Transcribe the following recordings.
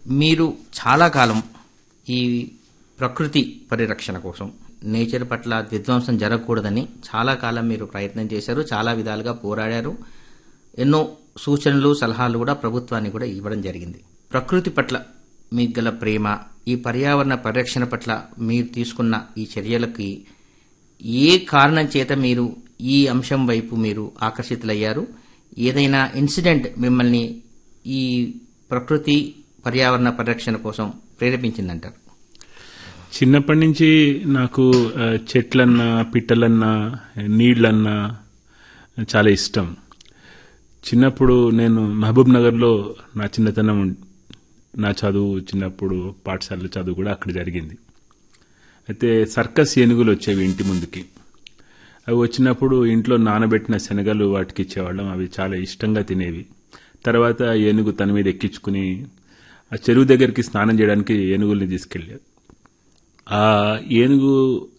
మీరు చాలా కాలం ఈ ప్రకృతి పరిరక్షణ కోసం నేచర్ పట్ల విధ్వంసం జరగకూడదని చాలా కాలం మీరు ప్రయత్నం చేశారు చాలా విధాలుగా పోరాడారు ఎన్నో సూచనలు సలహాలు కూడా ప్రభుత్వానికి కూడా ఇవ్వడం జరిగింది ప్రకృతి పట్ల మీకు గల ప్రేమ ఈ పర్యావరణ పరిరక్షణ పట్ల మీరు తీసుకున్న ఈ చర్యలకి ఏ కారణం చేత మీరు ఈ అంశం వైపు మీరు ఆకర్షితులయ్యారు ఏదైనా ఇన్సిడెంట్ మిమ్మల్ని ఈ ప్రకృతి పర్యావరణ పరిరక్షణ కోసం ప్రేరేపించిందంటారు చిన్నప్పటి నుంచి నాకు ఆ, చెట్లన్నా పిట్టలన్నా నీళ్ళన్నా చాలా ఇష్టం చిన్నప్పుడు నేను మహబూబ్ నగర్లో నా చిన్నతనం ఉం- నా చదువు చిన్నప్పుడు పాఠశాల చదువు కూడా అక్కడ జరిగింది అయితే సర్కస్ ఏనుగులు వచ్చేవి ఇంటి ముందుకి అవి వచ్చినప్పుడు ఇంట్లో నానబెట్టిన శనగలు వాటికి ఇచ్చేవాళ్ళం అవి చాలా ఇష్టంగా తినేవి తర్వాత ఏనుగు తన మీద ఎక్కించుకుని ఆ చెరువు దగ్గరికి స్నానం చేయడానికి ఏనుగుల్ని తీసుకెళ్ళారు ఆ ఏనుగు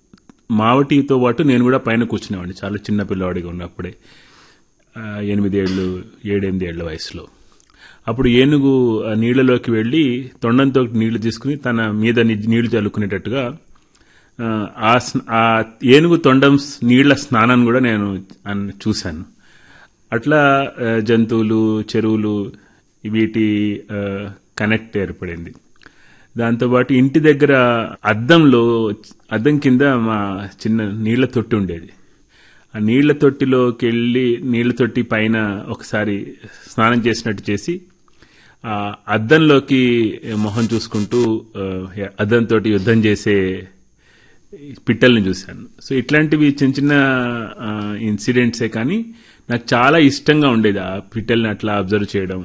మావటితో పాటు నేను కూడా పైన కూర్చునేవాడిని చాలా చిన్న పిల్లవాడిగా ఉన్నప్పుడే ఆ, ఎనిమిదేళ్ళు ఏడెనిమిది ఏళ్ల వయసులో అప్పుడు ఏనుగు ఆ నీళ్లలోకి వెళ్ళి తొండంతో నీళ్లు తీసుకుని తన మీద ని- నీళ్లు చల్లుకునేటట్టుగా ఆ, ఆ స్న- ఆ ఏనుగు తొండం స్- నీళ్ల స్నానాన్ని కూడా నేను అన్- చూశాను అట్లా ఆ, జంతువులు చెరువులు వీటి ఆ, కనెక్ట్ ఏర్పడింది దాంతోపాటు ఇంటి దగ్గర అద్దంలో అద్దం కింద మా చిన్న నీళ్ల తొట్టి ఉండేది ఆ నీళ్ల తొట్టిలోకి వెళ్ళి నీళ్ల తొట్టి పైన ఒకసారి స్నానం చేసినట్టు చేసి ఆ అద్దంలోకి మొహం చూసుకుంటూ ఆ, అద్దంతో యుద్ధం చేసే పిట్టల్ని చూశాను సో ఇట్లాంటివి చిన్న చిన్న ఇన్సిడెంట్సే కానీ నాకు చాలా ఇష్టంగా ఉండేది ఆ పిట్టల్ని అట్లా అబ్జర్వ్ చేయడం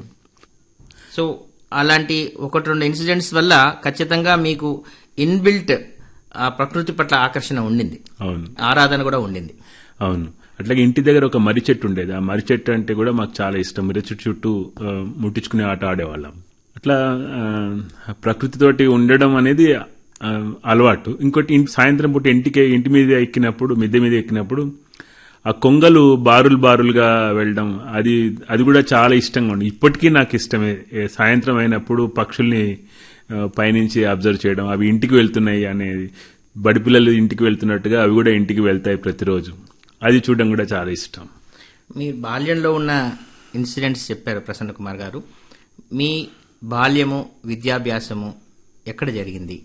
సో అలాంటి ఒకటి రెండు ఇన్సిడెంట్స్ వల్ల ఖచ్చితంగా మీకు ఇన్బిల్ట్ ఆ ప్రకృతి పట్ల ఆకర్షణ ఉండింది అవును ఆరాధన కూడా ఉండింది అవును అట్లాగే ఇంటి దగ్గర ఒక మర్రి చెట్టు ఉండేది ఆ మర్రి చెట్టు అంటే కూడా మాకు చాలా ఇష్టం మర్రి చెట్టు చుట్టూ ఆ, ముట్టించుకునే ఆట ఆడేవాళ్ళం అట్లా ఆ, ప్రకృతితోటి ఉండడం అనేది ఆ, అలవాటు ఇంకోటి ఇంటి సాయంత్రం పూట ఇంటికి ఇంటి మీద ఎక్కినప్పుడు మిద్దె మీద ఎక్కినప్పుడు ఆ కొంగలు బారులు బారులుగా వెళ్ళడం అది అది కూడా చాలా ఇష్టంగా ఉంది ఇప్పటికీ నాకు ఇష్టమే ఏ సాయంత్రం అయినప్పుడు పక్షుల్ని ఆ, పైనుంచి అబ్జర్వ్ చేయడం అవి ఇంటికి వెళ్తున్నాయి అనేది బడి పిల్లలు ఇంటికి వెళ్తున్నట్టుగా అవి కూడా ఇంటికి వెళ్తాయి ప్రతిరోజు అది చూడడం కూడా చాలా ఇష్టం మీరు బాల్యంలో ఉన్న ఇన్సిడెంట్స్ చెప్పారు ప్రసన్న కుమార్ గారు మీ బాల్యము విద్యాభ్యాసము ఎక్కడ జరిగింది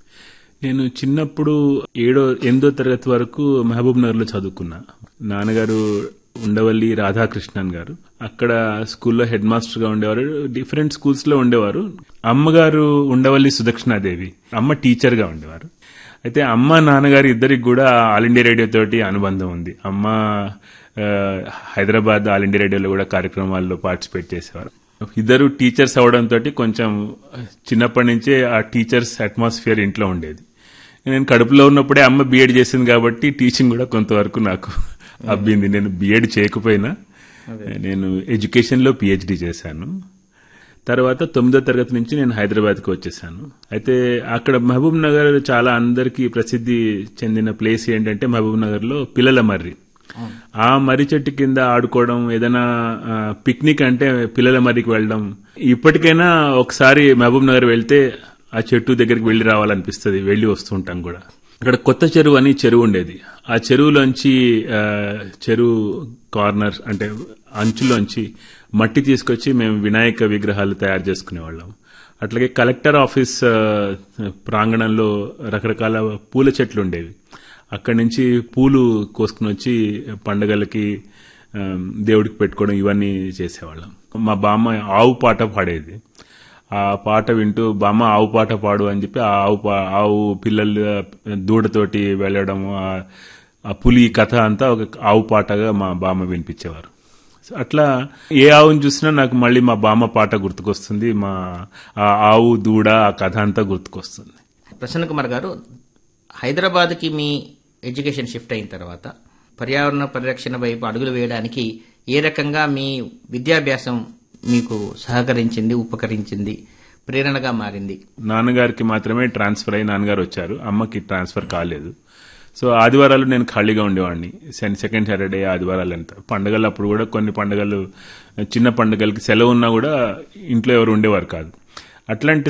నేను చిన్నప్పుడు ఏడో ఎనిమిదో తరగతి వరకు మహబూబ్ నగర్ లో చదువుకున్నా నాన్నగారు ఉండవల్లి రాధాకృష్ణన్ గారు అక్కడ స్కూల్లో హెడ్ మాస్టర్ గా ఉండేవారు డిఫరెంట్ స్కూల్స్ లో ఉండేవారు అమ్మగారు ఉండవల్లి సుదక్షిణాదేవి అమ్మ టీచర్ గా ఉండేవారు అయితే అమ్మ నాన్నగారు ఇద్దరికి కూడా ఆల్ ఇండియా రేడియో తోటి అనుబంధం ఉంది అమ్మ ఆ, హైదరాబాద్ ఆల్ ఇండియా రేడియోలో కూడా కార్యక్రమాల్లో పార్టిసిపేట్ చేసేవారు ఇద్దరు టీచర్స్ అవడంతో కొంచెం చిన్నప్పటి నుంచే ఆ టీచర్స్ అట్మాస్ఫియర్ ఇంట్లో ఉండేది నేను కడుపులో ఉన్నప్పుడే అమ్మ బీఎడ్ చేసింది కాబట్టి టీచింగ్ కూడా కొంతవరకు నాకు అబ్బింది నేను బీఎడ్ చేయకపోయినా నేను ఎడ్యుకేషన్ లో పిహెచ్డి చేశాను తర్వాత తొమ్మిదో తరగతి నుంచి నేను హైదరాబాద్కి వచ్చేసాను అయితే అక్కడ మహబూబ్ నగర్ చాలా అందరికీ ప్రసిద్ధి చెందిన ప్లేస్ ఏంటంటే మహబూబ్ నగర్ లో పిల్లల మర్రి ఆ మర్రి చెట్టు కింద ఆడుకోవడం ఏదైనా ఆ, పిక్నిక్ అంటే పిల్లల మర్రికి వెళ్ళడం ఇప్పటికైనా ఒకసారి మహబూబ్ నగర్ వెళ్తే ఆ చెట్టు దగ్గరికి వెళ్లి రావాలనిపిస్తుంది వెళ్లి వస్తుంటాం కూడా అక్కడ కొత్త చెరువు అని చెరువు ఉండేది ఆ చెరువులోంచి ఆ, చెరువు కార్నర్ అంటే అంచులోంచి మట్టి తీసుకొచ్చి మేము వినాయక విగ్రహాలు తయారు చేసుకునేవాళ్ళం అట్లాగే కలెక్టర్ ఆఫీస్ ఆ, ప్రాంగణంలో రకరకాల పూల చెట్లు ఉండేవి అక్కడి నుంచి పూలు కోసుకుని వచ్చి పండగలకి ఆ, దేవుడికి పెట్టుకోవడం ఇవన్నీ చేసేవాళ్ళం మా బామ్మ ఆవు పాట పాడేది ఆ పాట వింటూ బామ్మ ఆవు పాట పాడు అని చెప్పి ఆ ఆవు పా- ఆవు పిల్లలు దూడతోటి వెళ్ళడం ఆ- ఆ పులి కథ అంతా ఒక ఆవు పాటగా మా బామ్మ వినిపించేవారు సో అట్లా ఏ ఆవుని చూసినా నాకు మళ్ళీ మా బామ్మ పాట గుర్తుకొస్తుంది మా ఆ ఆవు దూడ ఆ కథ అంతా గుర్తుకొస్తుంది ప్రసన్న కుమార్ గారు హైదరాబాద్కి మీ ఎడ్యుకేషన్ షిఫ్ట్ అయిన తర్వాత పర్యావరణ పరిరక్షణ వైపు అడుగులు వేయడానికి ఏ రకంగా మీ విద్యాభ్యాసం మీకు సహకరించింది ఉపకరించింది ప్రేరణగా మారింది నాన్నగారికి మాత్రమే ట్రాన్స్ఫర్ అయ్యి నాన్నగారు వచ్చారు అమ్మకి ట్రాన్స్ఫర్ కాలేదు సో ఆదివారాలు నేను ఖాళీగా ఉండేవాడిని సెన్- సెకండ్ సాటర్డే ఆదివారాలు అంతా పండుగలు అప్పుడు కూడా కొన్ని పండుగలు చిన్న పండుగలకి సెలవు ఉన్నా కూడా ఇంట్లో ఎవరు ఉండేవారు కాదు అట్లాంటి